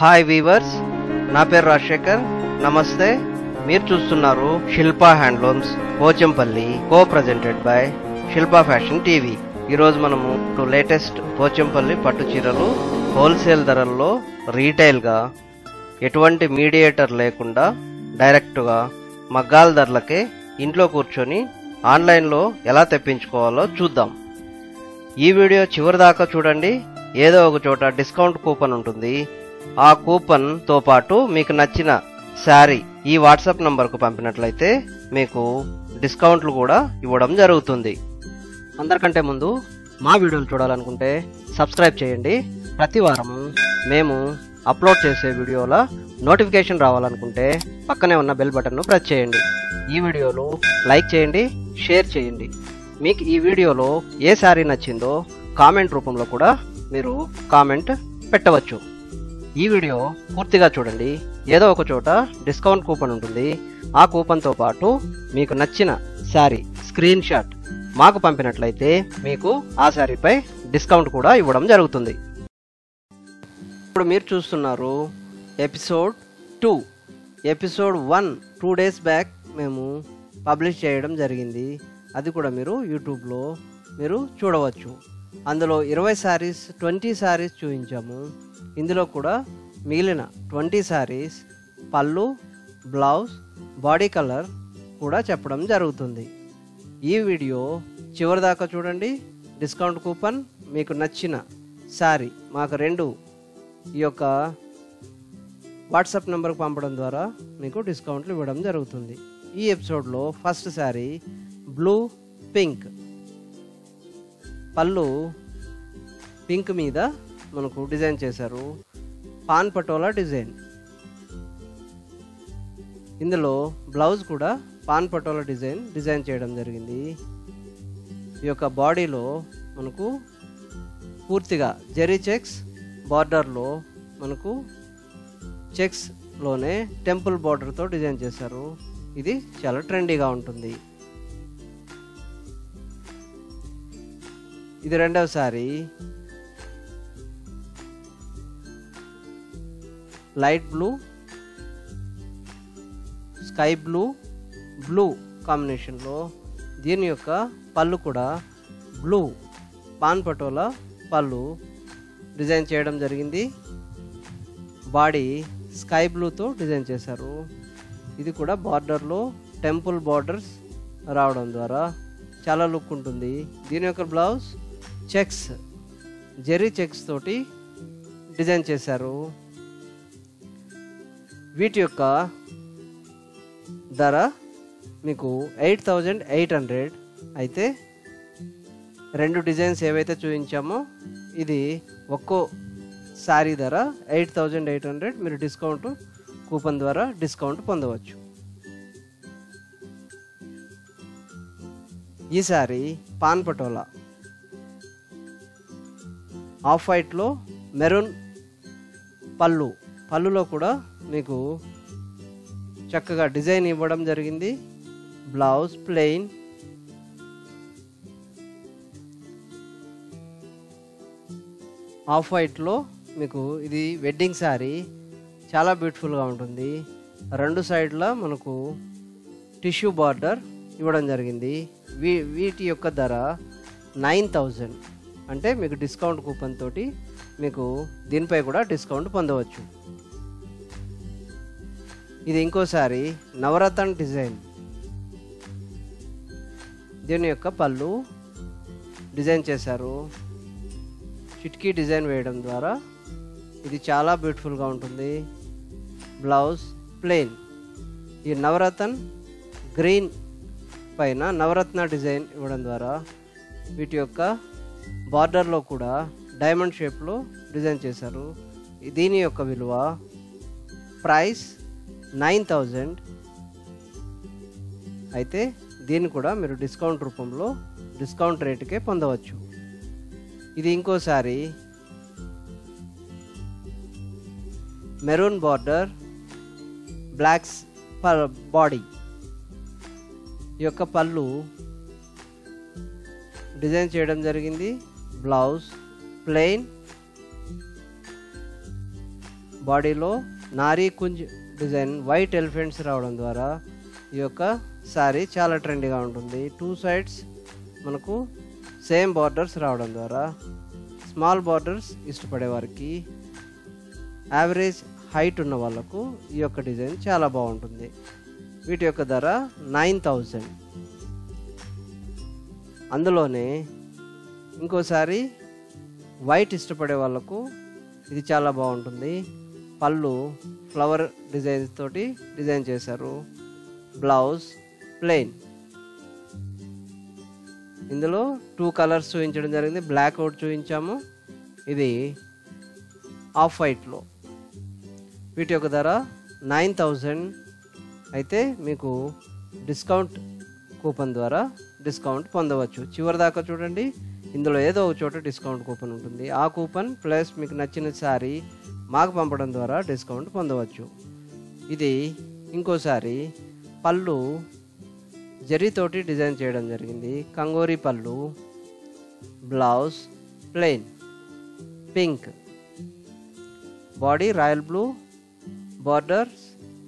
hi weavers నా పేరు రాజశేఖర్ నమస్తే మీరు చూస్తున్నారు Shilpa handlooms Pochampally co presented by Shilpa fashion TV ఈరోజు మనము లేటెస్ట్ పోచంపల్లి పట్టు చీరలు హోల్సేల్ ధరల్లో రీటైల్గా ఎటువంటి మీడియేటర్ లేకుండా డైరెక్ట్గా మగ్గాల ధరలకే ఇంట్లో కూర్చొని ఆన్లైన్లో ఎలా తెప్పించుకోవాలో చూద్దాం ఈ వీడియో చివరి దాకా చూడండి ఏదో ఒక చోట డిస్కౌంట్ కూపన్ ఉంటుంది ఆ కూపన్ తో పాటు మీకు నచ్చిన శారీ ఈ వాట్సాప్ నంబర్కు పంపినట్లయితే మీకు డిస్కౌంట్లు కూడా ఇవ్వడం జరుగుతుంది అందరికంటే ముందు మా వీడియోలు చూడాలనుకుంటే సబ్స్క్రైబ్ చేయండి ప్రతి వారము మేము అప్లోడ్ చేసే వీడియోల నోటిఫికేషన్ రావాలనుకుంటే పక్కనే ఉన్న బెల్ బటన్ను ప్రెస్ చేయండి ఈ వీడియోలు లైక్ చేయండి షేర్ చేయండి మీకు ఈ వీడియోలో ఏ శారీ నచ్చిందో కామెంట్ రూపంలో కూడా మీరు కామెంట్ పెట్టవచ్చు ఈ వీడియో పూర్తిగా చూడండి ఏదో ఒక చోట డిస్కౌంట్ కూపన్ ఉంటుంది ఆ కూపన్తో పాటు మీకు నచ్చిన శారీ స్క్రీన్ షాట్ మాకు పంపినట్లయితే మీకు ఆ శారీపై డిస్కౌంట్ కూడా ఇవ్వడం జరుగుతుంది ఇప్పుడు మీరు చూస్తున్నారు episode two episode one two days back మేము పబ్లిష్ చేయడం జరిగింది అది కూడా మీరు యూట్యూబ్లో మీరు చూడవచ్చు అందులో ఇరవై శారీస్ ట్వంటీ శారీస్ చూపించాము ఇందులో కూడా మిగిలిన ట్వంటీ శారీస్ పళ్ళు బ్లౌజ్ బాడీ కలర్ కూడా చెప్పడం జరుగుతుంది ఈ వీడియో చివరి దాకా చూడండి డిస్కౌంట్ కూపన్ మీకు నచ్చిన శారీ మాకు రెండు ఈ యొక్క వాట్సాప్ నెంబర్కి పంపడం ద్వారా మీకు డిస్కౌంట్లు ఇవ్వడం జరుగుతుంది ఈ ఎపిసోడ్లో ఫస్ట్ శారీ బ్లూ పింక్ పళ్ళు పింక్ మీద మనకు డిజైన్ చేశారు పాన్ పటోలా డిజైన్ ఇందులో బ్లౌజ్ కూడా పాన్ పటోలా డిజైన్ డిజైన్ చేయడం జరిగింది ఈ యొక్క బాడీలో మనకు పూర్తిగా జెరీ చెక్స్ బార్డర్లో మనకు చెక్స్లోనే టెంపుల్ బార్డర్తో డిజైన్ చేశారు ఇది చాలా ట్రెండీగా ఉంటుంది ఇది రెండవ సారి light blue sky blue blue కాంబినేషన్లో దీని యొక్క పళ్ళు కూడా బ్లూ పాన్ పటోలా పళ్ళు డిజైన్ చేయడం జరిగింది బాడీ స్కై బ్లూతో డిజైన్ చేశారు ఇది కూడా బార్డర్లో టెంపుల్ బార్డర్స్ రావడం ద్వారా చాలా లుక్ ఉంటుంది దీని యొక్క బ్లౌజ్ చెక్స్ జెరీ చెక్స్ తోటి డిజైన్ చేశారు వీటి యొక్క ధర మీకు ఎయిట్ థౌజండ్ ఎయిట్ హండ్రెడ్ అయితే రెండు డిజైన్స్ ఏవైతే చూపించామో ఇది ఒక్కో శారీ ధర ఎయిట్ థౌజండ్ ఎయిట్ హండ్రెడ్ మీరు డిస్కౌంట్ కూపన్ ద్వారా డిస్కౌంట్ పొందవచ్చు ఈ శారీ పాన్ పటోలా ఆఫ్ వైట్లో మెరూన్ పళ్ళు పళ్ళులో కూడా మీకు చక్కగా డిజైన్ ఇవ్వడం జరిగింది బ్లౌజ్ ప్లెయిన్ ఆఫ్ వైట్లో మీకు ఇది వెడ్డింగ్ శారీ చాలా బ్యూటిఫుల్గా ఉంటుంది రెండు సైడ్ల మనకు టిష్యూ బార్డర్ ఇవ్వడం జరిగింది వీ వీటి యొక్క ధర నైన్ థౌజండ్ అంటే మీకు డిస్కౌంట్ కూపన్ తోటి మీకు దీనిపై కూడా డిస్కౌంట్ పొందవచ్చు ఇది ఇంకోసారి నవరత్న డిజైన్ దీని యొక్క పళ్ళు డిజైన్ చేశారు చిట్కీ డిజైన్ వేయడం ద్వారా ఇది చాలా బ్యూటిఫుల్గా ఉంటుంది బ్లౌజ్ ప్లెయిన్ ఈ నవరత్న గ్రీన్ పైన నవరత్న డిజైన్ ఇవ్వడం ద్వారా వీటి యొక్క బార్డర్లో కూడా డైమండ్ షేప్లో డిజైన్ చేశారు దీని యొక్క విలువ ప్రైస్ నైన్ థౌజండ్ అయితే దీన్ని కూడా మీరు డిస్కౌంట్ రూపంలో డిస్కౌంట్ రేటుకే పొందవచ్చు ఇది ఇంకోసారి మెరూన్ బార్డర్ బ్లాక్స్ బాడీ ఈ యొక్క పళ్ళు డిజైన్ చేయడం జరిగింది బ్లౌజ్ ప్లెయిన్ బాడీలో నారీ కుంజ్ డిజైన్ వైట్ ఎలిఫెంట్స్ రావడం ద్వారా ఈ యొక్క శారీ చాలా ట్రెండీగా ఉంటుంది టూ సైడ్స్ మనకు సేమ్ బార్డర్స్ రావడం ద్వారా స్మాల్ బార్డర్స్ ఇష్టపడే వారికి యావరేజ్ హైట్ ఉన్న వాళ్ళకు ఈ యొక్క డిజైన్ చాలా బాగుంటుంది వీటి యొక్క ధర నైన్ థౌజండ్ అందులోనే ఇంకోసారి వైట్ ఇష్టపడే వాళ్ళకు ఇది చాలా బాగుంటుంది పళ్ళు ఫ్లవర్ డిజైన్స్ తోటి డిజైన్ చేశారు బ్లౌజ్ ప్లెయిన్ ఇందులో టూ కలర్స్ చూపించడం జరిగింది బ్లాక్ అవుట్ చూపించాము ఇది ఆఫ్ వైట్లో వీటి యొక్క ధర నైన్ థౌజండ్ అయితే మీకు డిస్కౌంట్ కూపన్ ద్వారా డిస్కౌంట్ పొందవచ్చు చివరి దాకా చూడండి ఇందులో ఏదో ఒక చోట డిస్కౌంట్ కూపన్ ఉంటుంది ఆ కూపన్ ప్లస్ మీకు నచ్చిన శారీ మాకు పంపడం ద్వారా డిస్కౌంట్ పొందవచ్చు ఇది ఇంకోసారి పళ్ళు జరీతోటి డిజైన్ చేయడం జరిగింది కంగోరీ పళ్ళు blouse plain pink body royal blue borders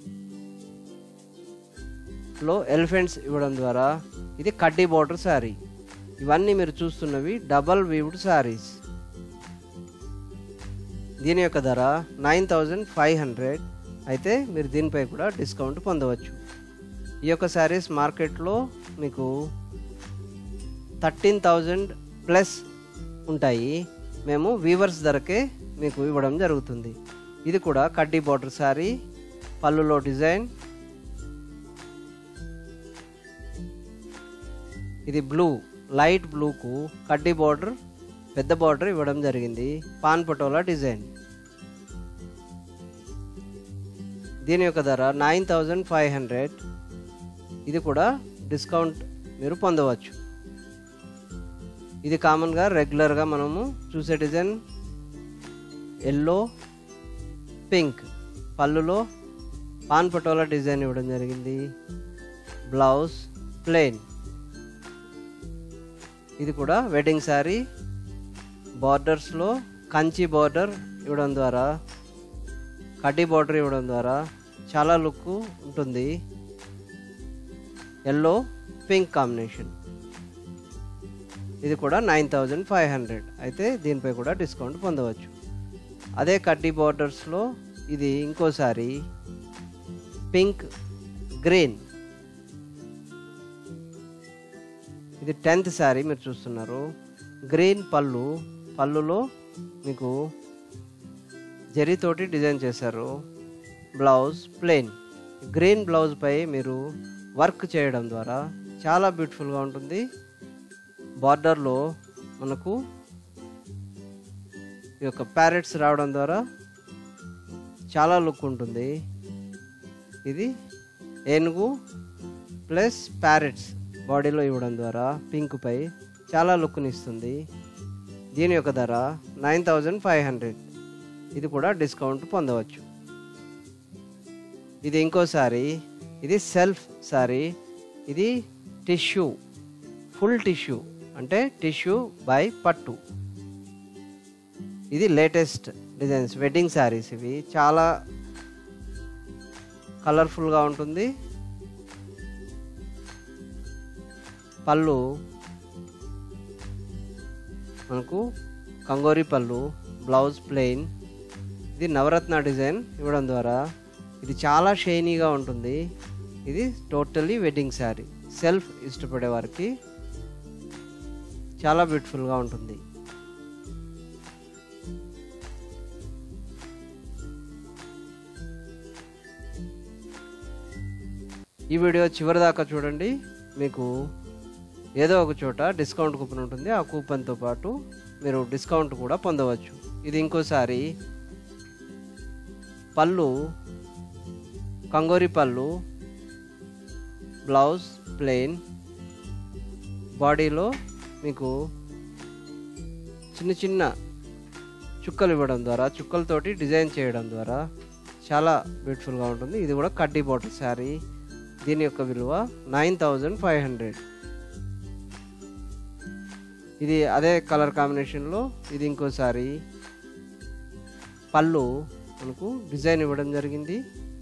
లో ఎలిఫెంట్స్ ఇవ్వడం ద్వారా ఇది కడ్డీ బార్డర్ శారీ ఇవన్నీ మీరు చూస్తున్నవి డబల్ వీవ్డ్ శారీస్ దీని యొక్క ధర నైన్ థౌజండ్ ఫైవ్ హండ్రెడ్ అయితే మీరు దీనిపై కూడా డిస్కౌంట్ పొందవచ్చు ఈ యొక్క శారీస్ మార్కెట్లో మీకు థర్టీన్ థౌజండ్ ప్లస్ ఉంటాయి మేము వీవర్స్ ధరకే మీకు ఇవ్వడం జరుగుతుంది ఇది కూడా కడ్డీ బార్డర్ శారీ పళ్ళులో డిజైన్ ఇది బ్లూ లైట్ బ్లూకు కడ్డీ బార్డర్ పెద్ద బార్డర్ ఇవ్వడం జరిగింది పాన్ పటోలా డిజైన్ దీని యొక్క ధర నైన్ థౌజండ్ ఫైవ్ హండ్రెడ్ ఇది కూడా డిస్కౌంట్ మీరు పొందవచ్చు ఇది కామన్గా రెగ్యులర్గా మనము చూసే డిజైన్ ఎల్లో పింక్ పళ్ళులో పాన్ పటోలా డిజైన్ ఇవ్వడం జరిగింది బ్లౌజ్ ప్లెయిన్ ఇది కూడా వెడ్డింగ్ శారీ బార్డర్స్లో కంచి బార్డర్ ఇవ్వడం ద్వారా కడ్డీ బార్డర్ ఇవ్వడం ద్వారా చాలా లుక్ ఉంటుంది ఎల్లో పింక్ కాంబినేషన్ ఇది కూడా నైన్ థౌజండ్ ఫైవ్ హండ్రెడ్ అయితే దీనిపై కూడా డిస్కౌంట్ పొందవచ్చు అదే కడ్డీ బార్డర్స్లో ఇది ఇంకోసారి పింక్ గ్రీన్ ఇది టెన్త్ శారీ మీరు చూస్తున్నారు గ్రీన్ పళ్ళు పళ్ళులో మీకు జరీతోటి డిజైన్ చేశారు బ్లౌజ్ ప్లెయిన్ గ్రీన్ బ్లౌజ్ పై మీరు వర్క్ చేయడం ద్వారా చాలా బ్యూటిఫుల్గా ఉంటుంది బార్డర్లో మనకు ఈ యొక్క ప్యారెట్స్ రావడం ద్వారా చాలా లుక్ ఉంటుంది ఇది ఏనుగు ప్లస్ ప్యారెట్స్ బాడీలో ఇవ్వడం ద్వారా పింక్ పై చాలా లుక్ని ఇస్తుంది దీని యొక్క ధర నైన్ థౌజండ్ ఫైవ్ హండ్రెడ్ ఇది కూడా డిస్కౌంట్ పొందవచ్చు ఇది ఇంకోసారి ఇది సెల్ఫ్ సారీ ఇది టిష్యూ ఫుల్ టిష్యూ అంటే టిష్యూ బై పట్టు ఇది లేటెస్ట్ డిజైన్స్ వెడ్డింగ్ శారీస్ ఇవి చాలా కలర్ఫుల్గా ఉంటుంది పళ్ళు మనకు కంగోరి పళ్ళు బ్లౌజ్ ప్లెయిన్ ఇది నవరత్న డిజైన్ ఇవ్వడం ద్వారా ఇది చాలా షైనీగా ఉంటుంది ఇది టోటల్లీ వెడ్డింగ్ శారీ సెల్ఫ్ ఇష్టపడే వారికి చాలా బ్యూటిఫుల్గా ఉంటుంది ఈ వీడియో చివరి దాకా చూడండి మీకు ఏదో ఒక చోట డిస్కౌంట్ కూపన్ ఉంటుంది ఆ కూపన్తో పాటు మీరు డిస్కౌంట్ కూడా పొందవచ్చు ఇది ఇంకోసారి పళ్ళు కంగోరి పళ్ళు బ్లౌజ్ ప్లెయిన్ బాడీలో మీకు చిన్న చిన్న చుక్కలు ఇవ్వడం ద్వారా చుక్కలతోటి డిజైన్ చేయడం ద్వారా చాలా బ్యూటిఫుల్గా ఉంటుంది ఇది కూడా కడ్డీ బాటర్ శారీ దీని యొక్క విలువ నైన్ థౌజండ్ ఫైవ్ హండ్రెడ్ ఇది అదే కలర్ కాంబినేషన్లో ఇది ఇంకోసారి పళ్ళు మనకు డిజైన్ ఇవ్వడం జరిగింది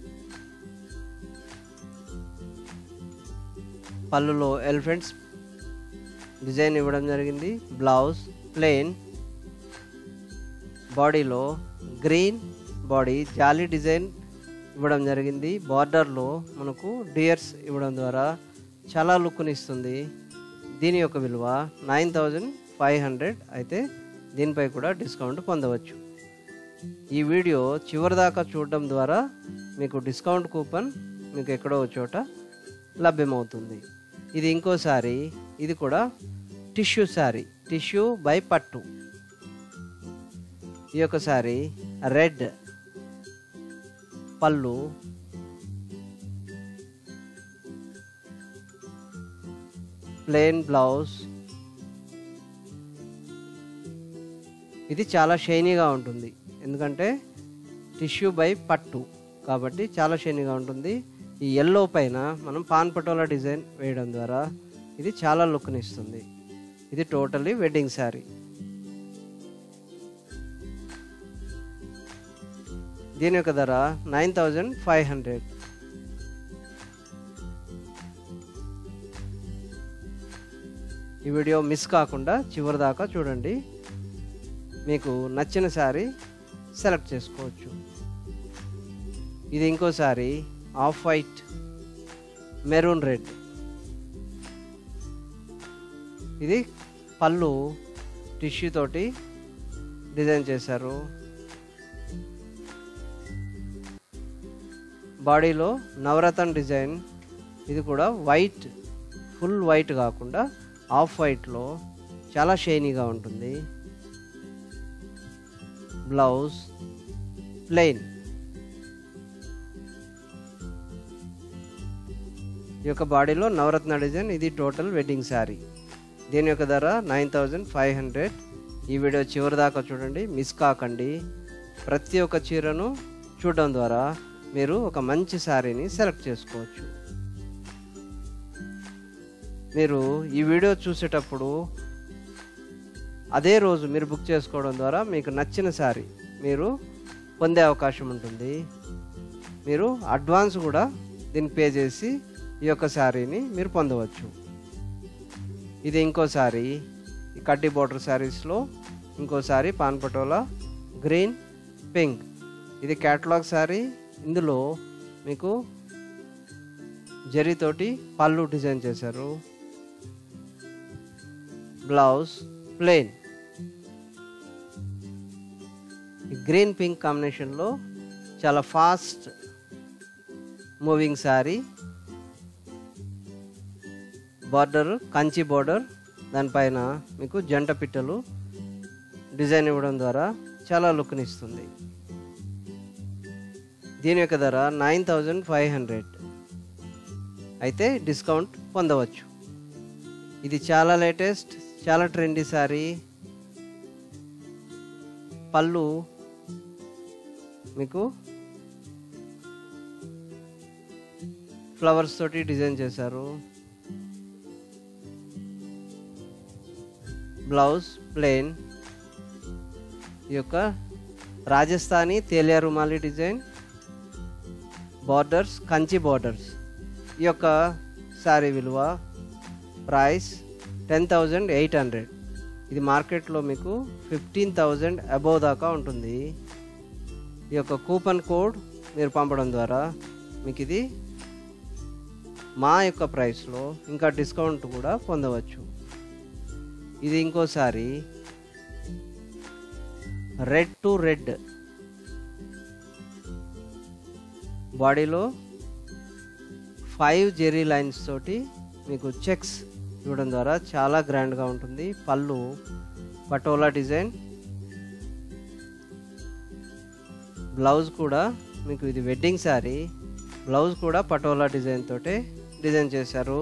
పళ్ళులో ఎలిఫెంట్స్ డిజైన్ ఇవ్వడం జరిగింది బ్లౌజ్ ప్లెయిన్ బాడీలో గ్రీన్ బాడీ జాలీ డిజైన్ ఇవ్వడం జరిగింది బార్డర్లో మనకు డియర్స్ ఇవ్వడం ద్వారా చాలా లుక్ని ఇస్తుంది దీని యొక్క విలువ నైన్ థౌజండ్ ఫైవ్ హండ్రెడ్ అయితే దీనిపై కూడా డిస్కౌంట్ పొందవచ్చు ఈ వీడియో చివరిదాకా చూడడం ద్వారా మీకు డిస్కౌంట్ కూపన్ మీకు ఎక్కడో ఒక చోట లభ్యమవుతుంది ఇది ఇంకోసారి ఇది కూడా టిష్యూ శారీ టిష్యూ బై పట్టు ఈ యొక్క శారీ రెడ్ పళ్ళు ప్లెయిన్ బ్లౌజ్ ఇది చాలా షైనీగా ఉంటుంది ఎందుకంటే టిష్యూ బై పట్టు కాబట్టి చాలా షైనీగా ఉంటుంది ఈ ఎల్లో పైన మనం పాన్ పటోలా డిజైన్ వేయడం ద్వారా ఇది చాలా లుక్ని ఇస్తుంది ఇది టోటల్లీ వెడ్డింగ్ శారీ దీని యొక్క ధర నైన్ థౌజండ్ ఫైవ్ హండ్రెడ్ ఈ వీడియో మిస్ కాకుండా చివరి దాకా చూడండి మీకు నచ్చిన శారీ సెలెక్ట్ చేసుకోవచ్చు ఇది ఇంకో sari off white maroon red ఇది పళ్ళు టిష్యూ తోటి డిజైన్ చేశారు బాడీలో నవరత్న డిజైన్ ఇది కూడా వైట్ ఫుల్ వైట్ కాకుండా ఆఫ్ వైట్లో చాలా షైనీగా ఉంటుంది బ్లౌజ్ ప్లెయిన్ ఈ యొక్క బాడీలో నవరత్న డిజైన్ ఇది టోటల్ వెడ్డింగ్ శారీ దీని యొక్క ధర నైన్ థౌజండ్ ఫైవ్ హండ్రెడ్ ఈ వీడియో చివరి దాకా చూడండి మిస్ కాకండి ప్రతి ఒక్క చీరను చూడడం ద్వారా మీరు ఒక మంచి శారీని సెలెక్ట్ చేసుకోవచ్చు మీరు ఈ వీడియో చూసేటప్పుడు అదే రోజు మీరు బుక్ చేసుకోవడం ద్వారా మీకు నచ్చిన శారీ మీరు పొందే అవకాశం ఉంటుంది మీరు అడ్వాన్స్ కూడా దీన్ని పే చేసి ఈ యొక్క శారీని మీరు పొందవచ్చు ఇది ఇంకో శారీ ఈ కడ్డీ బోర్డర్ శారీస్లో ఇంకో శారీ పాన్ పటోలా గ్రీన్ పింక్ ఇది క్యాటలాగ్ శారీ ఇందులో మీకు జరీతోటి పళ్ళు డిజైన్ చేశారు బ్లౌజ్ ప్లెయిన్ గ్రీన్ పింక్ కాంబినేషన్లో చాలా fast moving sari border Kanchi border దానిపైన మీకు జంట పిట్టలు డిజైన్ ఇవ్వడం ద్వారా చాలా లుక్ని ఇస్తుంది దీని యొక్క ధర నైన్ థౌజండ్ ఫైవ్ హండ్రెడ్ అయితే డిస్కౌంట్ పొందవచ్చు ఇది చాలా లేటెస్ట్ చాలా ట్రెండీ శారీ పళ్ళు మీకు ఫ్లవర్స్ తోటి డిజైన్ చేశారు బ్లౌజ్ ప్లెయిన్ ఈ యొక్క Rajasthani Telia Rumali design borders Kanchi borders ఈ యొక్క శారీ విలువ price ten thousand eight hundred ఇది మార్కెట్లో మీకు ఫిఫ్టీన్ థౌజండ్ అబోవ్ దాకా ఉంటుంది ఈ యొక్క కూపన్ కోడ్ మీరు పంపడం ద్వారా మీకు ఇది మా యొక్క ప్రైస్లో ఇంకా డిస్కౌంట్ కూడా పొందవచ్చు ఇది ఇంకోసారి రెడ్ టు రెడ్ బాడీలో ఫైవ్ జెరీ లైన్స్ తోటి మీకు చెక్స్ ఇవ్వడం ద్వారా చాలా గ్రాండ్గా ఉంటుంది పళ్ళు పటోలా డిజైన్ బ్లౌజ్ కూడా మీకు ఇది వెడ్డింగ్ శారీ బ్లౌజ్ కూడా పటోలా డిజైన్ తోటే డిజైన్ చేశారు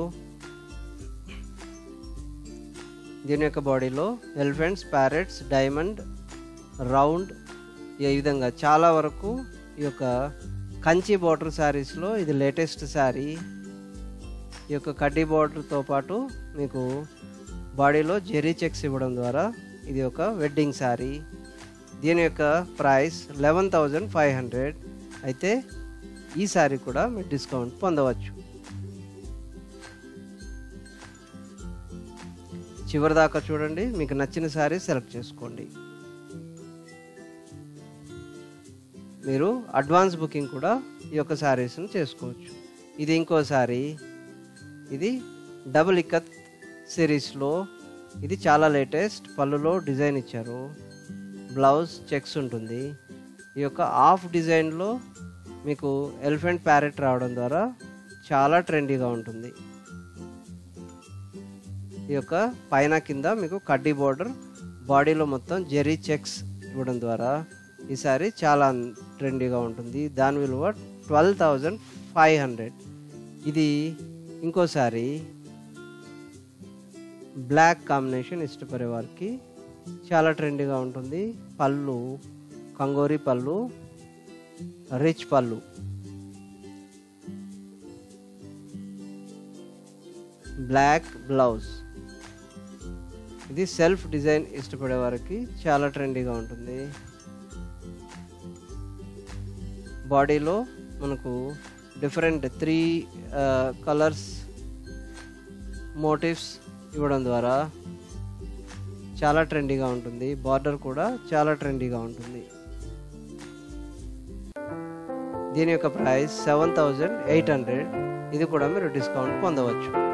దీని యొక్క బాడీలో ఎలిఫెంట్స్ ప్యారెట్స్ డైమండ్ రౌండ్ ఈ విధంగా చాలా వరకు ఈ యొక్క కంచి బార్డర్ శారీస్లో ఇది లేటెస్ట్ శారీ ఈ యొక్క కడ్డీ బార్డర్తో పాటు మీకు బాడీలో జెరీ చెక్స్ ఇవ్వడం ద్వారా ఇది ఒక వెడ్డింగ్ శారీ దీని యొక్క price eleven thousand five hundred అయితే ఈ శారీ కూడా మీరు డిస్కౌంట్ పొందవచ్చు చివరి దాకా చూడండి మీకు నచ్చిన శారీ సెలెక్ట్ చేసుకోండి మీరు అడ్వాన్స్ బుకింగ్ కూడా ఈ యొక్క శారీస్ని చేసుకోవచ్చు ఇది ఇంకో శారీ ఇది డబుల్ ఇక్కత్ సిరీస్లో ఇది చాలా లేటెస్ట్ పళ్ళులో డిజైన్ ఇచ్చారు బ్లౌజ్ చెక్స్ ఉంటుంది ఈ యొక్క హాఫ్ డిజైన్లో మీకు ఎలిఫెంట్ ప్యారెట్ రావడం ద్వారా చాలా ట్రెండీగా ఉంటుంది ఈ యొక్క పైన కింద మీకు కడ్డీ బోర్డర్ బాడీలో మొత్తం జెరీ చెక్స్ ఇవ్వడం ద్వారా ఈ సారీ చాలా ట్రెండీగా ఉంటుంది దాని విలువ ట్వెల్వ్ థౌజండ్ ఫైవ్ హండ్రెడ్ ఇది ఇంకో సారీ బ్లాక్ కాంబినేషన్ ఇష్టపడే వారికి చాలా ట్రెండీగా ఉంటుంది పళ్ళు కంగోరి పళ్ళు రిచ్ పళ్ళు బ్లాక్ బ్లౌజ్ ఇది సెల్ఫ్ డిజైన్ ఇష్టపడే వారికి చాలా ట్రెండీగా ఉంటుంది బాడీలో మనకు డిఫరెంట్ త్రీ కలర్స్ మోటివ్స్ ఇవ్వడం ద్వారా చాలా ట్రెండీగా ఉంటుంది బార్డర్ కూడా చాలా ట్రెండీగా ఉంటుంది దీని యొక్క price seven thousand eight hundred ఇది కూడా మీరు డిస్కౌంట్ పొందవచ్చు